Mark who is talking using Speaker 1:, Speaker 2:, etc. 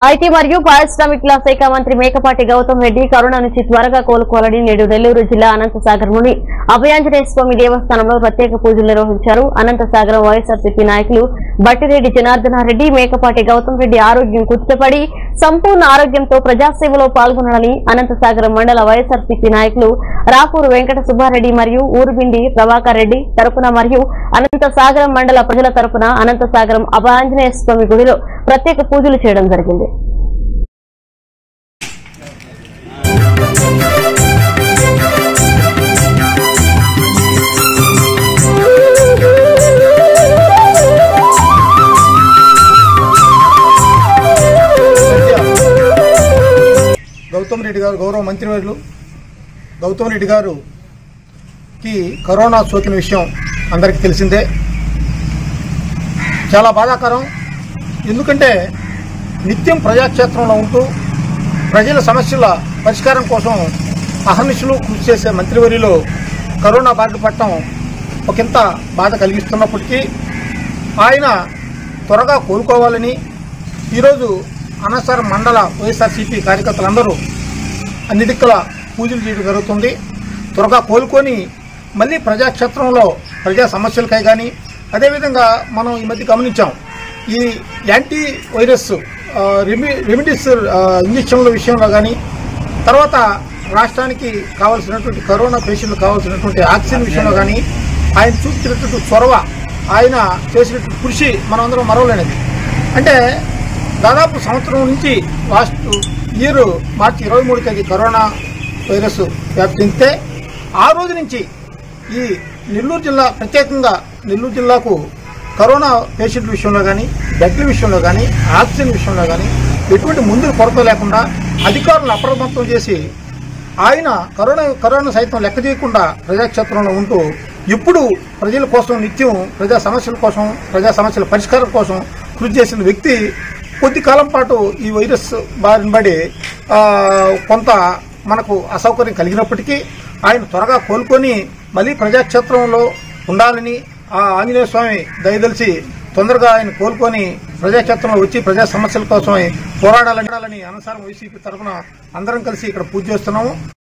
Speaker 1: IT మరియు పారిశ్రామికల శాఖ మంత్రి మేకపాటి గౌతమ్ రెడ్డి కరోనా నుంచి త్వరగా కోలుకోవాలని నేడు నెల్లూరు జిల్లా అనంతసాగరంలోని అభయాంజనేయ స్వామి దేవస్థానంలో ప్రత్యేక పూజలు నిర్వహించారు అనంతసాగరం వైఎస్ఆర్సీపీ నాయకులు బట్టిరెడ్డి జనార్దనారెడ్డి మేకపాటి గౌతమ్ రెడ్డి ఆరోగ్యం కుదుటపడి సంపూర్ణ ఆరోగ్యంతో ప్రజాసేవలో పాల్గొనాలని అనంతసాగరం మండల వైఎస్ఆర్సీపీ నాయకులు రాపూరు వెంకట సుబ్బారెడ్డి మరియు ఊరుబిండి ప్రభాకర్ రెడ్డి తరపున మరియు అనంతసాగరం మండల ప్రజల తరపున అనంతసాగరం అభయాంజనేయ స్వామి గుడిలో ప్రత్యేక పూజలు చేయడం జరిగింది
Speaker 2: గౌతమ్ రెడ్డి గారు గౌరవ మంత్రివర్యులు గౌతమ్ రెడ్డి గారుకి కరోనా సోకిన విషయం అందరికీ తెలిసిందే చాలా బాధాకరం ఎందుకంటే నిత్యం ప్రజాక్షేత్రంలో ఉంటూ ప్రజల సమస్యల పరిష్కారం కోసం అహర్నిశలు కృషి చేసే మంత్రివర్యులు కరోనా బారిన పడటం ఒకంత బాధ కలిగిస్తున్నప్పటికీ ఆయన త్వరగా కోలుకోవాలని ఈరోజు అనసర్ మండల వైఎస్ఆర్సీపీ కార్యకర్తలందరూ అన్ని దిక్కుల పూజలు చేయడం జరుగుతుంది త్వరగా కోలుకొని మళ్ళీ ప్రజాక్షేత్రంలో ప్రజా సమస్యలకై కానీ అదేవిధంగా మనం ఈ మధ్య గమనించాం ఈ యాంటీ వైరస్ ఆ, రెమి రెమిడీస్ ఆ, ఇంజక్షన్ల విషయంలో కానీ తర్వాత రాష్ట్రానికి కావాల్సినటువంటి కరోనా పేషెంట్లు కావాల్సినటువంటి ఆక్సిజన్ విషయంలో కానీ ఆయన చూపించినటువంటి చొరవ ఆయన చేసినటువంటి కృషి మనమందరం మరవలేనిది అంటే దాదాపు సంవత్సరం నుంచి లాస్ట్ ఇయర్ మార్చి ఇరవై మూడు తేదీ కరోనా వైరస్ వ్యాప్తి చెందితే ఆ రోజు నుంచి ఈ నెల్లూరు జిల్లా ప్రత్యేకంగా నెల్లూరు జిల్లాకు కరోనా పేషెంట్ల విషయంలో కానీ బెడ్ల విషయంలో కానీ ఆక్సిజన్ విషయంలో కానీ ఎటువంటి ముందు కొరత లేకుండా అధికారులను అప్రమత్తం చేసి ఆయన కరోనా కరోనా సైతం లెక్క చేయకుండా ప్రజాక్షేత్రంలో ఉంటూ ఇప్పుడు ప్రజల కోసం నిత్యం ప్రజా సమస్యల కోసం ప్రజా సమస్యల పరిష్కారం కోసం కృషి చేసిన వ్యక్తి కొద్ది కాలం పాటు ఈ వైరస్ బారిన పడి ఆ, కొంత మనకు అసౌకర్యం కలిగినప్పటికీ ఆయన త్వరగా కోలుకొని మళ్ళీ ప్రజాక్షేత్రంలో ఉండాలని ఆ ఆంజనేయ స్వామి దయదలిచి తొందరగా ఆయన కోలుకొని ప్రజాక్షేత్రంలో వచ్చి ప్రజా సమస్యల కోసం పోరాడాలని అనసారం వైసీపీ తరఫున అందరం కలిసి ఇక్కడ పూజ చేస్తున్నాము